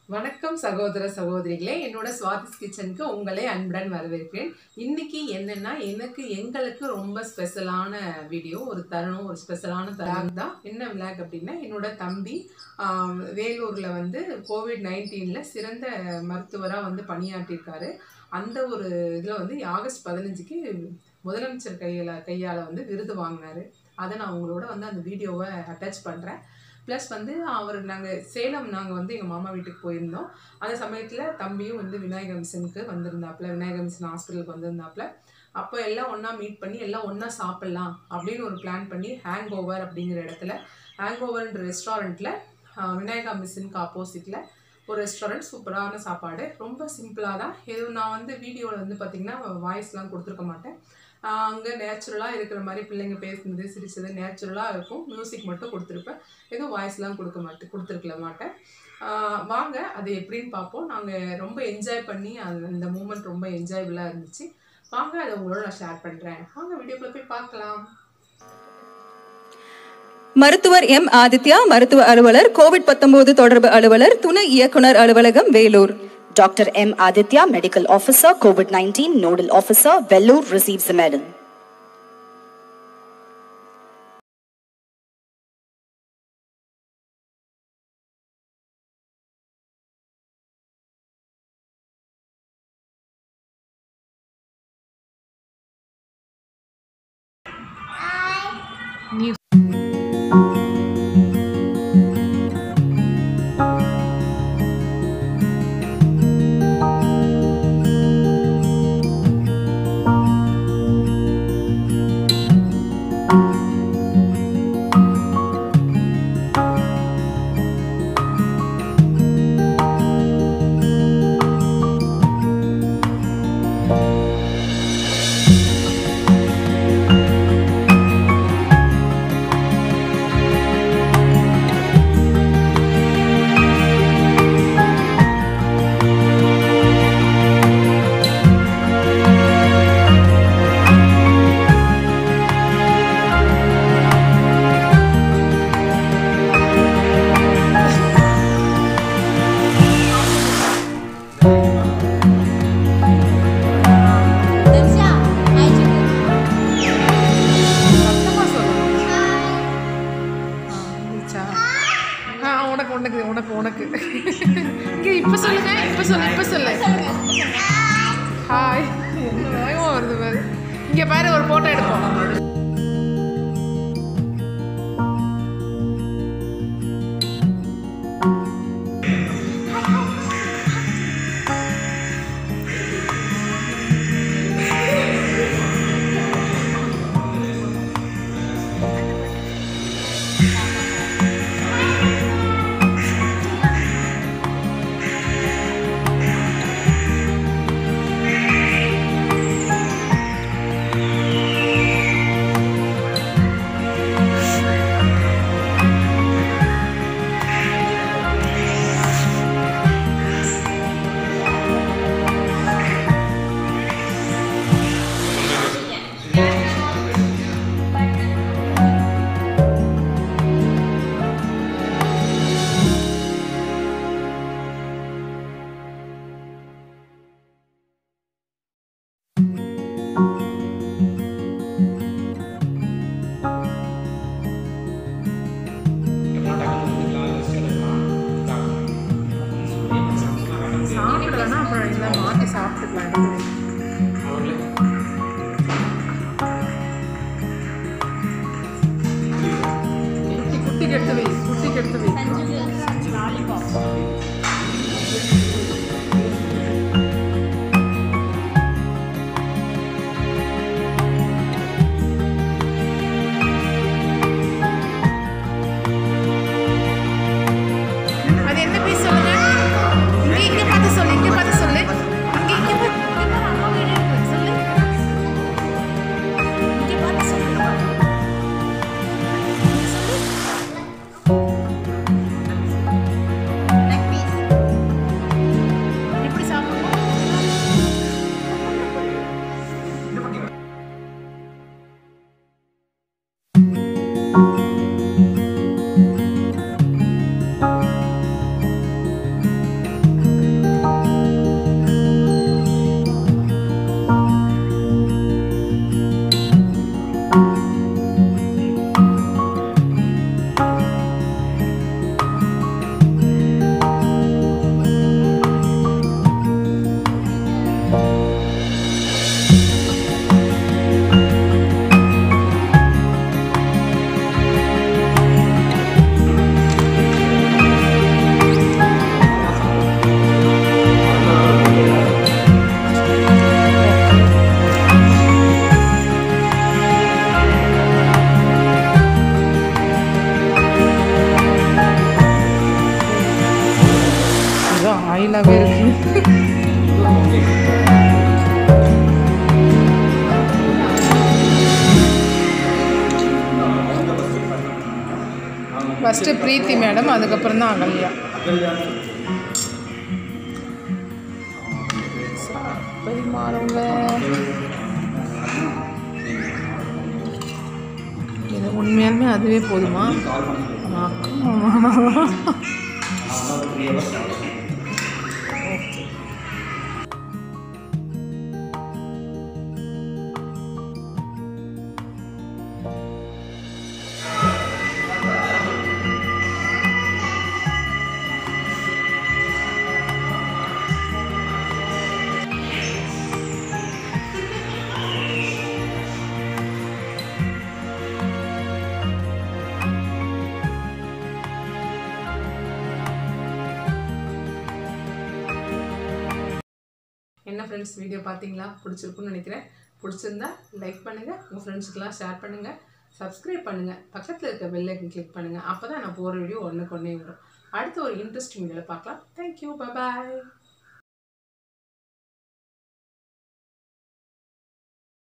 வணக்கம் சகோதர சகோதரிகளே என்னோட ஸ்வாதிஸ் கிச்சனுக்கு உங்களை அன்புடன் வரவேற்கிறேன் இன்னைக்கு என்னன்னா எனக்கு எங்களுக்கு ரொம்ப ஸ்பெஷலான வீடியோ ஒரு தருணம் ஒரு ஸ்பெஷலான தருணம் தான் என்ன விளாக் அப்படின்னா என்னோட தம்பி ஆம், வேலூர்ல வந்து கோவிட் நைன்டீன்ல சிறந்த மருத்துவராக வந்து பணியாற்றியிருக்காரு அந்த ஒரு இதில் வந்து ஆகஸ்ட் பதினஞ்சுக்கு முதலமைச்சர் கையில் கையால் வந்து விருது வாங்கினாரு அதை நான் உங்களோட வந்து அந்த வீடியோவை அட்டாச் பண்ணுறேன் ப்ளஸ் வந்து அவர் நாங்கள் சேலம் நாங்கள் வந்து எங்கள் மாமா வீட்டுக்கு போயிருந்தோம் அந்த சமயத்தில் தம்பியும் வந்து விநாயகர் மிஷனுக்கு வந்திருந்தாப்புல விநாயகர் மிஷன் ஹாஸ்பிட்டலுக்கு வந்திருந்தாப்புல அப்போ எல்லாம் ஒன்றா மீட் பண்ணி எல்லாம் ஒன்றா சாப்பிட்லாம் அப்படின்னு ஒரு பிளான் பண்ணி ஹேங் ஓவர் அப்படிங்கிற இடத்துல ஹேங் ஓவர்ன்ற ரெஸ்டாரண்ட்டில் விநாயகா மிஷனுக்கு ஆப்போசிட்டில் ஒரு ரெஸ்டாரண்ட் சூப்பரான சாப்பாடு ரொம்ப சிம்பிளாக தான் எதுவும் நான் வந்து வீடியோவில் வந்து பார்த்திங்கன்னா வாய்ஸ்லாம் கொடுத்துருக்க மாட்டேன் அங்கே நேச்சுரலாக இருக்கிற மாதிரி பிள்ளைங்க பேசுனது சிரிச்சது நேச்சுரலாக இருக்கும் மியூசிக் மட்டும் கொடுத்துருப்பேன் எதுவும் வாய்ஸ்லாம் கொடுக்க மாட்டேன் கொடுத்துருக்கல மாட்டேன் ஆஹ் வாங்க அது எப்படின்னு பார்ப்போம் நாங்கள் ரொம்ப என்ஜாய் பண்ணி அது அந்த மூமெண்ட் ரொம்ப என்ஜாயபுளாக இருந்துச்சு வாங்க அதை உங்களோட நான் ஷேர் பண்ணுறேன் வாங்க வீடியோக்குள்ள போய் பார்க்கலாம் மருத்துவர் எம் ஆதித்யா மருத்துவ அலுவலர் கோவிட் 19 தொடர்பு அலுவலர் துணை இயக்குனர் அலுவலகம் Vellore Dr. M. Aditya, Medical Officer, COVID 19, Nodal Officer, Vellore, receives the medal. சத்தமாக சொல்லணும் ஆ, ஆ உனக்கு உனக்கு உனக்கு உனக்கு இங்கே இப்போ சொல்லுங்க இப்போ சொல்லு இப்போ சொல்லு ஹாய் என்ன வேகமாக வருது பாரு இங்கே பாரு ஒரு ஃபோட்டோ எடுப்போம் ஃபஸ்ட்டு பிரீத்தி மேடம் அதுக்கப்புறம் தான் அகல்யா பரிமாறவங்க இது உண்மையாலுமே அதுவே போதுமா என்ன ஃப்ரெண்ட்ஸ் வீடியோ பார்த்தீங்களா பிடிச்சிருக்குன்னு நினைக்கிறேன் பிடிச்சிருந்தா லைக் பண்ணுங்கள் உங்கள் ஃப்ரெண்ட்ஸுக்கெல்லாம் ஷேர் பண்ணுங்கள் சப்ஸ்கிரைப் பண்ணுங்கள் பக்கத்தில் இருக்க பெல் ஐக்கன் கிளிக் பண்ணுங்கள் அப்போ தான் நான் போகிற வீடியோ ஒன்றுக்கு ஒன்றே வரும் அடுத்த ஒரு இன்ட்ரெஸ்டிங் வீடியோவில் பார்க்கலாம் தேங்க்யூ பாய்